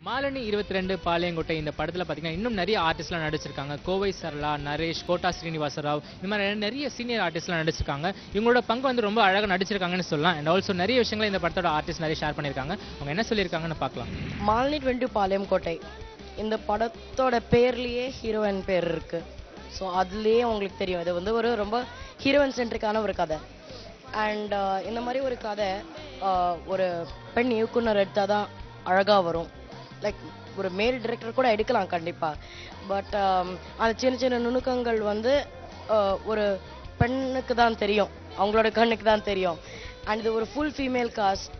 மாலினி இருபத்தி ரெண்டு பாளையங்கோட்டை இந்த படத்துல பாத்தீங்கன்னா இன்னும் நிறைய ஆர்டிஸ்ட்லாம் நடிச்சிருக்காங்க கோவை சரளா நரேஷ் கோட்டா ஸ்ரீனிவாச ராவ் இந்த மாதிரி நிறைய சீனியர் ஆர்டிஸ்ட்லாம் நடிச்சிருக்காங்க இவங்களோட பங்கு வந்து ரொம்ப அழகா நடிச்சிருக்காங்கன்னு சொல்லலாம் அண்ட் ஆல்சோ நிறைய விஷயங்களை இந்த படத்தோட ஆர்டிஸ்ட் நிறைய ஷேர் பண்ணியிருக்காங்க அவங்க என்ன சொல்லியிருக்காங்கன்னு பார்க்கலாம் மாலினி டுவெண்ட்டி பாளையம் கோட்டை இந்த படத்தோட பேர்லயே ஹீரோயின் பேர் இருக்கு ஸோ அதுலேயே உங்களுக்கு தெரியும் இது வந்து ஒரு ரொம்ப ஹீரோயின் சென்ட்ரிக்கான ஒரு கதை அண்ட் இந்த மாதிரி ஒரு கதை uh, ஒரு பெண் இயக்குனர் எடுத்தால் தான் அழகாக வரும் லைக் ஒரு மேல் டிரெக்டர் கூட எடுக்கலாம் கண்டிப்பாக பட் அந்த சின்ன சின்ன நுணுக்கங்கள் வந்து uh, ஒரு பெண்ணுக்கு தான் தெரியும் அவங்களோட கண்ணுக்கு தான் தெரியும் அண்ட் இது ஒரு ஃபுல் ஃபீமேல் காஸ்ட்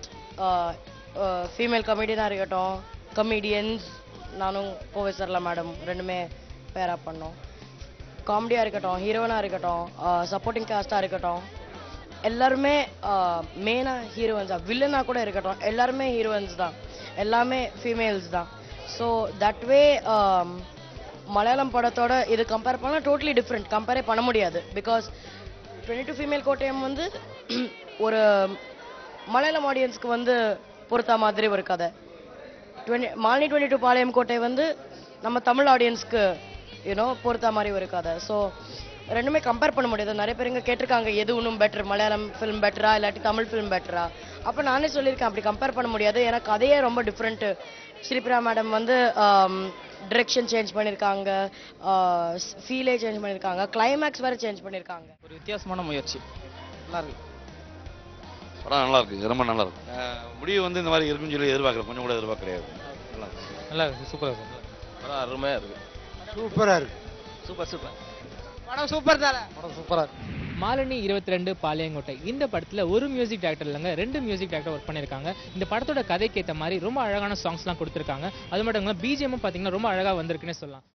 ஃபீமேல் கமெடியனாக இருக்கட்டும் கமெடியன்ஸ் நானும் கோவை சரளா மேடம் ரெண்டுமே பேரா பண்ணோம் காமெடியாக இருக்கட்டும் ஹீரோனாக இருக்கட்டும் சப்போர்ட்டிங் காஸ்டாக இருக்கட்டும் எல்லாருமே மெயினாக ஹீரோயின்ஸ் தான் வில்லனாக கூட இருக்கட்டும் எல்லாருமே ஹீரோயின்ஸ் தான் எல்லாமே ஃபீமேல்ஸ் தான் ஸோ தட் வே மலையாளம் படத்தோட இது கம்பேர் பண்ணால் டோட்டலி டிஃப்ரெண்ட் கம்பேரே பண்ண முடியாது because twenty two female Kottayam வந்து ஒரு மலையாளம் ஆடியன்ஸ்க்கு வந்து பொறுத்த மாதிரி ஒரு கதை twenty Malini twenty two Palayamkottai வந்து நம்ம தமிழ் ஆடியன்ஸ்க்கு யூனோ பொறுத்த மாதிரி ஒரு கதை ஸோ ரெண்டுமே கம்பேர் பண்ண முடியாது நிறைய பேர் இங்கே கேட்டிருக்காங்க எது இன்னும் பெட்டர் மலையாளம் ஃபிலிம் பெட்டரா இல்லாட்டி தமிழ் ஃபிலிம் பெட்டரா அப்போ நானே சொல்லியிருக்கேன் அப்படி கம்பேர் பண்ண முடியாது ஏன்னா கதையே ரொம்ப டிஃப்ரெண்ட்டு ஸ்ரீபிரா மேடம் வந்து டிரெக்ஷன் சேஞ்ச் பண்ணியிருக்காங்க ஃபீலே சேஞ்ச் பண்ணியிருக்காங்க கிளைமேக்ஸ் வேறு சேஞ்ச் பண்ணியிருக்காங்க ஒரு வித்தியாசமான முயற்சி நல்லா இருக்கு படம் நல்லா இருக்கு ரொம்ப நல்லா இருக்கு அஹ் முடிவு வந்து இந்த மாதிரி இருக்குன்னு சொல்லி எதிர்பார்க்கல கொஞ்சம் கூட எதிர்பார்க்க கிடையாது நல்லா இருக்கு நல்லா இருக்கு சூப்பராக இருக்கு படம் அருமையா இருக்கு சூப்பராக இருக்கு சூப்பர் சூப்பர் படம் சூப்பர் தானே படம் சூப்பராக இருக்கு மாலினி இருபத்தி ரெண்டு பாளையங்கோட்டை இந்த படத்துல ஒரு மியூசிக் டைரக்டர் இல்லைங்க ரெண்டு மியூசிக் டைரக்டர் ஒர்க் பண்ணியிருக்காங்க இந்த படத்தோட கதைக்கு ஏற்ற மாதிரி ரொம்ப அழகான சாங்ஸ்லாம் கொடுத்துருக்காங்க அது மட்டும் இல்லாமல் பிஜிஎம் பார்த்தீங்கன்னா ரொம்ப அழகா வந்திருக்குன்னே சொல்லலாம்